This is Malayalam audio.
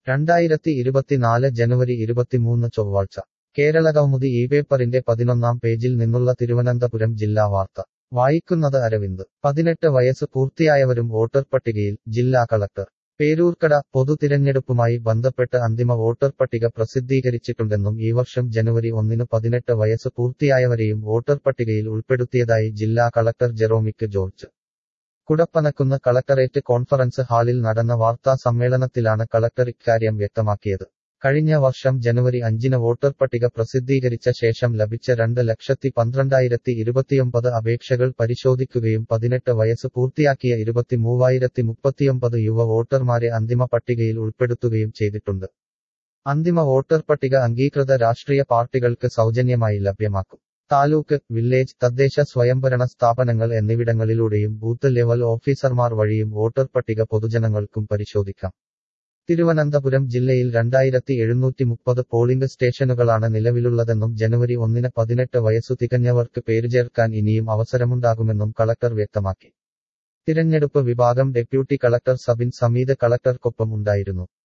രണ്ടായിരത്തി ഇരുപത്തിനാല് ജനുവരി ഇരുപത്തിമൂന്ന് ചൊവ്വാഴ്ച കേരളകൗമുദി ഈ പേപ്പറിന്റെ പതിനൊന്നാം പേജിൽ നിന്നുള്ള തിരുവനന്തപുരം ജില്ലാ വാർത്ത വായിക്കുന്നത് അരവിന്ദ് പതിനെട്ട് വയസ്സ് പൂർത്തിയായവരും വോട്ടർ പട്ടികയിൽ ജില്ലാ കളക്ടർ പേരൂർക്കട പൊതു തിരഞ്ഞെടുപ്പുമായി ബന്ധപ്പെട്ട് അന്തിമ വോട്ടർ പട്ടിക പ്രസിദ്ധീകരിച്ചിട്ടുണ്ടെന്നും ഈ വർഷം ജനുവരി ഒന്നിന് പതിനെട്ട് വയസ്സ് പൂർത്തിയായവരെയും വോട്ടർ പട്ടികയിൽ ഉൾപ്പെടുത്തിയതായി ജില്ലാ collector Jeromic George Kudappanakunnu collectorate conference ഹാളിൽ നടന്ന വാർത്താ സമ്മേളനത്തിലാണ് കളക്ടർ ഇക്കാര്യം വ്യക്തമാക്കിയത് കഴിഞ്ഞ വർഷം ജനുവരി അഞ്ചിന് വോട്ടർ പട്ടിക പ്രസിദ്ധീകരിച്ച ശേഷം ലഭിച്ച രണ്ട് ലക്ഷത്തി പന്ത്രണ്ടായിരത്തി ഇരുപത്തിയൊമ്പത് അപേക്ഷകൾ പരിശോധിക്കുകയും പതിനെട്ട് വയസ്സ് പൂർത്തിയാക്കിയ ഇരുപത്തിമൂവായിരത്തി മുപ്പത്തിയൊമ്പത് യുവ വോട്ടർമാരെ അന്തിമ പട്ടികയിൽ ഉൾപ്പെടുത്തുകയും ചെയ്തിട്ടുണ്ട് അന്തിമ വോട്ടർ പട്ടിക അംഗീകൃത രാഷ്ട്രീയ പാർട്ടികൾക്ക് സൗജന്യമായി ലഭ്യമാക്കും താലൂക്ക് വില്ലേജ് തദ്ദേശ സ്വയംഭരണ സ്ഥാപനങ്ങൾ എന്നിവിടങ്ങളിലൂടെയും ബൂത്ത് ലെവൽ ഓഫീസർമാർ വഴിയും വോട്ടർ പട്ടിക പൊതുജനങ്ങൾക്കും പരിശോധിക്കാം തിരുവനന്തപുരം ജില്ലയിൽ രണ്ടായിരത്തി എഴുന്നൂറ്റി മുപ്പത് പോളിംഗ് സ്റ്റേഷനുകളാണ് നിലവിലുള്ളതെന്നും ജനുവരി ഒന്നിന് പതിനെട്ട് വയസ്സു തികഞ്ഞവർക്ക് പേരുചേർക്കാൻ ഇനിയും അവസരമുണ്ടാകുമെന്നും കളക്ടർ വ്യക്തമാക്കി തിരഞ്ഞെടുപ്പ് വിഭാഗം ഡെപ്യൂട്ടി കളക്ടർ സബിൻ സമീത് കളക്ടർക്കൊപ്പം ഉണ്ടായിരുന്നു